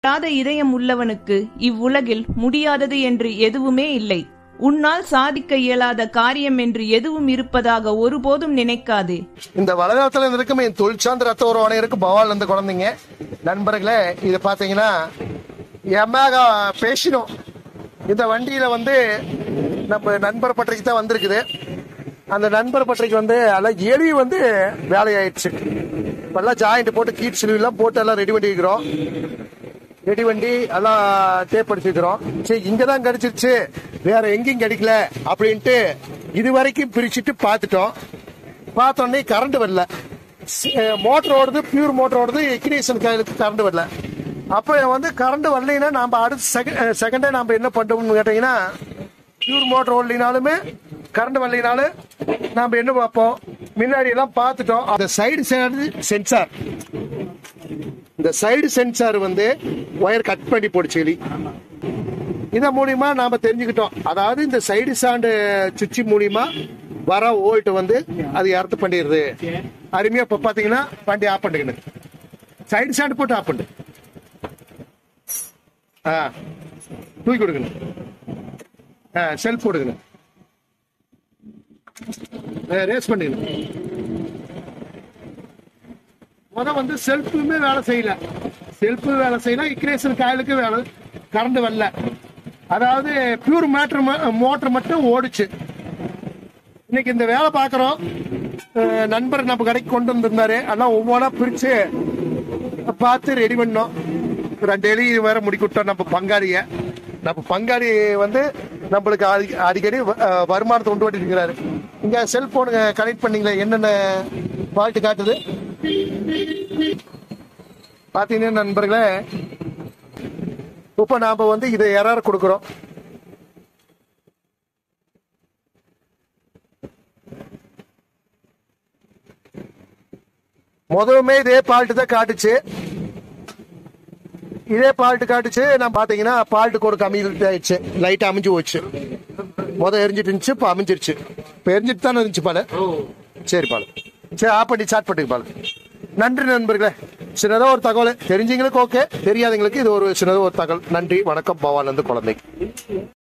தளராத இதயம் உள்ளவனுக்கு இவ்வுலகில் முடியாதது என்று எதுவுமே இல்லை உன்னால் சாதிக்க இயலாத காரியம் என்று எதுவும் இருப்பதாக ஒருபோதும் நினைக்காதே இந்த வளகாலத்துல இருக்கும் என் தொழிற்சார்ந்த ரத்த உறவான இருக்கு பவால் இருந்து குழந்தைங்க நண்பர்களே இது பாத்தீங்கன்னா எமேகா பேசினோம் இந்த வண்டியில வந்து நம்ம நண்பர் பட்டறைக்கு தான் வந்திருக்குது அந்த நண்பர் பட்டறைக்கு வந்து எல்லாம் எலி வந்து வேலையாயிடுச்சு இப்பெல்லாம் ஜாயிண்ட் போட்டு கீட் சிலுவெல்லாம் போட்டு எல்லாம் ரெடி பண்ணி வைக்கிறோம் ரெடி வண்டி எல்லாம் டேப் அடிச்சுக்கிறோம் சரி இங்க தான் கிடைச்சிருச்சு வேற எங்கேயும் கிடைக்கல அப்படின்ட்டு இது வரைக்கும் பிரிச்சுட்டு பார்த்துட்டோம் பார்த்தோன்னே கரண்ட் வரல மோட்டர் ஓடுது பியூர் மோட்டர் ஓடுது எக்னேஷன் கையிலுக்கு கரண்ட் வரல அப்போ வந்து கரண்ட் வரலைன்னா நம்ம அடுத்த செகண்ட் செகண்டே நம்ம என்ன பண்ணுவோம்னு கேட்டீங்கன்னா பியூர் மோட்டர் ஓடலினாலுமே கரண்ட் வரலைனாலும் நம்ம என்ன பார்ப்போம் முன்னாடி எல்லாம் பார்த்துட்டோம் அந்த சைடு சைடு சென்சார் இந்த சைடு சென்சார் வந்து ஒயர் கட் பண்ணி போடுச்சு எலி இதன் மூலியமா நாம தெரிஞ்சுக்கிட்டோம் அதாவது இந்த சைடு சாண்டு சுவிட்ச் மூலியமா வர வோல்ட் வந்து அது அர்த்தம் பண்ணிடுது அருமையா இப்ப பாத்தீங்கன்னா வண்டி ஆஃப் பண்ணிக்கணும் சைடு சாண்டு போட்டு ஆஃப் பண்ணு ஆ தூக்கி கொடுக்கணும் ஆ செல்ஃப் போடுக்கணும் ரேஸ் பண்ணிக்கணும் முத வந்து செல்ஃபுமே வேலை செய்யல செல்ஃபு வேலை செய்யல இக்ரேஷன் காயிலுக்கு வேலை கரண்ட் வரல அதாவது பியூர் மேட்டர் மோட்டர் மட்டும் ஓடுச்சு இன்னைக்கு இந்த வேலை பார்க்குறோம் நண்பர் நம்ம கடைக்கு கொண்டு வந்திருந்தாரு எல்லாம் ஒவ்வொன்றா பிரிச்சு பார்த்து ரெடி பண்ணோம் ரெண்டு எலி வேற முடிக்கிட்டோம் நம்ம பங்காளிய நம்ம பங்காளி வந்து நம்மளுக்கு அடி- அடிக்கடி வ- அஹ் வருமானத்தை உண்டு பண்ணிட்டு இருக்கிறாரு இங்க செல்போனுங்க கனெக்ட் பண்ணீங்களா என்னென்ன ஃபால்ட் காட்டுது பாத்தீங்கன்னா நண்பர்களே இப்ப நாம வந்து இதை எரர் கொடுக்கிறோம் முதலுமே இதே பால்ட்டு தான் காட்டுச்சு இதே பால்ட்டு காட்டுச்சு நான் பாத்தீங்கன்னா பால்ட்டு கோடு கம்மி ஆயிடுச்சு லைட் அமைஞ்சு போச்சு முத எரிஞ்சிட்டு இருந்துச்சு இப்ப அமைஞ்சிருச்சு இப்ப எரிஞ்சிட்டு தானே இருந்துச்சு பால சரி பால சரி ஆஃப் பண்ணி ஸ்டார்ட் பண்ணிட்டு பால நன்றி நண்பர்களே சின்னதா ஒரு தகவல் தெரிஞ்சவங்களுக்கு ஓகே தெரியாதவங்களுக்கு இது ஒரு சின்னதா ஒரு தகவல் நன்றி வணக்கம் பவானந்து குழந்தை